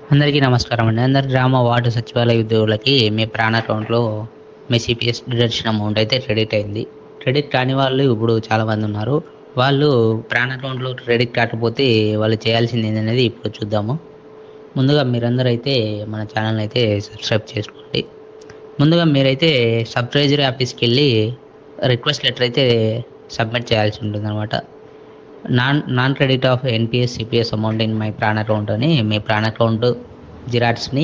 అందరికీ నమస్కారం అండి అందరి గ్రామ వార్డు సచివాలయ ఉద్యోగులకి మీ ప్రాణ అకౌంట్లో మీ సిపిఎస్ డిడక్షన్ అమౌంట్ అయితే క్రెడిట్ అయింది క్రెడిట్ కాని వాళ్ళు ఇప్పుడు చాలామంది ఉన్నారు వాళ్ళు ప్రాణ అకౌంట్లో క్రెడిట్ కాకపోతే వాళ్ళు చేయాల్సింది ఏంటనేది ఇప్పుడు చూద్దాము ముందుగా మీరందరూ అయితే మన ఛానల్ అయితే సబ్స్క్రైబ్ చేసుకోండి ముందుగా మీరైతే సబ్ ట్రెజరీ ఆఫీస్కి వెళ్ళి రిక్వెస్ట్ లెటర్ అయితే సబ్మిట్ చేయాల్సి ఉంటుంది అనమాట non non credit of NPS CPS amount in my PRAN account అని మీ ప్రాణ అకౌంట్ జిరాట్స్ని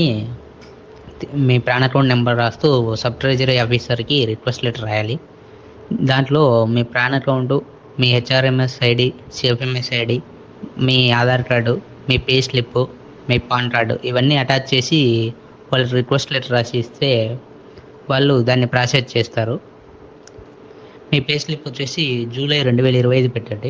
మీ ప్రాణ అకౌంట్ నెంబర్ రాస్తూ సబ్ ట్రెజరీ ఆఫీసర్కి రిక్వెస్ట్ లెటర్ రాయాలి దాంట్లో మీ ప్రాణ అకౌంట్ మీ హెచ్ఆర్ఎంఎస్ ఐడి సిఎఫ్ఎంఎస్ ఐడి మీ ఆధార్ కార్డు మీ పే స్లిప్ మీ పాన్ కార్డు ఇవన్నీ అటాచ్ చేసి వాళ్ళు రిక్వెస్ట్ లెటర్ రాసి ఇస్తే వాళ్ళు దాన్ని ప్రాసెస్ చేస్తారు మీ పే స్లిప్ వచ్చేసి జూలై రెండు వేల ఇరవై ఐదు పెట్టండి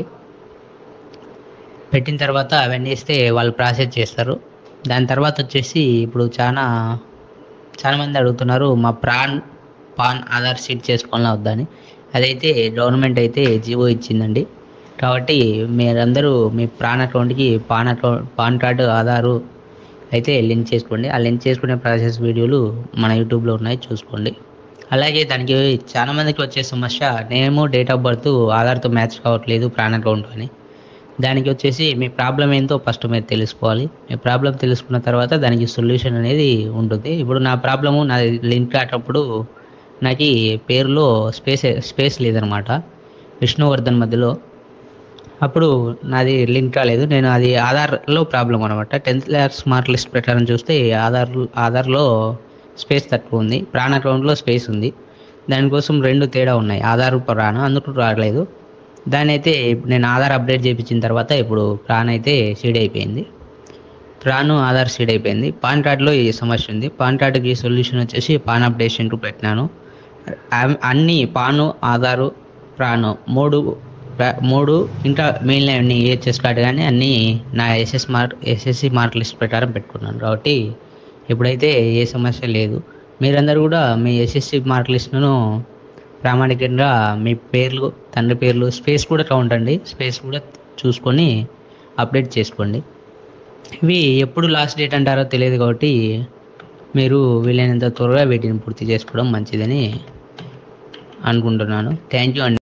పెట్టిన తర్వాత అవన్నీ ఇస్తే వాళ్ళు ప్రాసెస్ చేస్తారు దాని తర్వాత వచ్చేసి ఇప్పుడు చాలా చాలా మంది అడుగుతున్నారు మా ప్రాన్ పాన్ ఆధార్ షీట్ చేసుకోవాలని వద్దని అదైతే గవర్నమెంట్ అయితే జీవో ఇచ్చిందండి కాబట్టి మీరందరూ మీ ప్రాన్ అకౌంట్కి PAN account PAN card Aadhaar అయితే లింక్ చేసుకోండి ఆ లింక్ చేసుకునే ప్రాసెస్ వీడియోలు మన యూట్యూబ్లో ఉన్నాయి చూసుకోండి అలాగే దానికి చాలా మందికి వచ్చే సమస్య నేమో డేట్ ఆఫ్ బర్త్ ఆధార్తో మ్యాచ్ కావట్లేదు ప్రాన్ అకౌంట్ అని దానికి వచ్చేసి మీ ప్రాబ్లం ఏంటో ఫస్ట్ మీరు తెలుసుకోవాలి మీ ప్రాబ్లం తెలుసుకున్న తర్వాత దానికి సొల్యూషన్ అనేది ఉంటుంది ఇప్పుడు నా ప్రాబ్లము నా లింక్ కాటప్పుడు నాకు ఈ పేరులో స్పేస్ స్పేస్ లేదనమాట విష్ణువర్ధన్ మధ్యలో అప్పుడు నాది లింక్ కాలేదు నేను అది ఆధార్లో ప్రాబ్లం అనమాట టెన్త్ క్లాస్ మార్క్ లిస్ట్ ప్రకారం చూస్తే ఆధార్ ఆధార్లో స్పేస్ తక్కువ ఉంది ప్రాణ అకౌంట్లో స్పేస్ ఉంది దానికోసం రెండు తేడా ఉన్నాయి ఆధార్ ప్రాణ అందుకు రాలేదు దాని అయితే నేను ఆధార్ అప్డేట్ చేయించిన తర్వాత ఇప్పుడు ప్రాన్ అయితే సీడ్ అయిపోయింది ప్రాను ఆధార్ సీడ్ అయిపోయింది పాన్ కార్డులో ఈ సమస్య ఉంది పాన్ కార్డుకి సొల్యూషన్ వచ్చేసి పాన్ అప్డేషన్కు పెట్టినాను అ- అన్ని పాను ఆధారు ప్రాను మూడు ప్ర- మూడు ఇంకా మిగిలిన అన్ని ఏహెచ్ఎస్ కార్డు కానీ అన్నీ నా SS mark SSC mark list ప్రకారం పెట్టుకున్నాను కాబట్టి ఇప్పుడైతే ఏ సమస్య లేదు మీరందరూ కూడా మీ ఎస్ఎస్సి మార్క్ లిస్ట్ను ప్రామాణికంగా మీ పేర్లు తండ్రి పేర్లు స్పేస్ కూడా కౌంట్ అండి స్పేస్ కూడా చూసుకొని అప్డేట్ చేసుకోండి ఇవి ఎప్పుడు లాస్ట్ డేట్ అంటారో తెలియదు కాబట్టి మీరు వీలైనంత త్వరగా వీటిని పూర్తి చేసుకోవడం మంచిదని అనుకుంటున్నాను థ్యాంక్ యూ అండి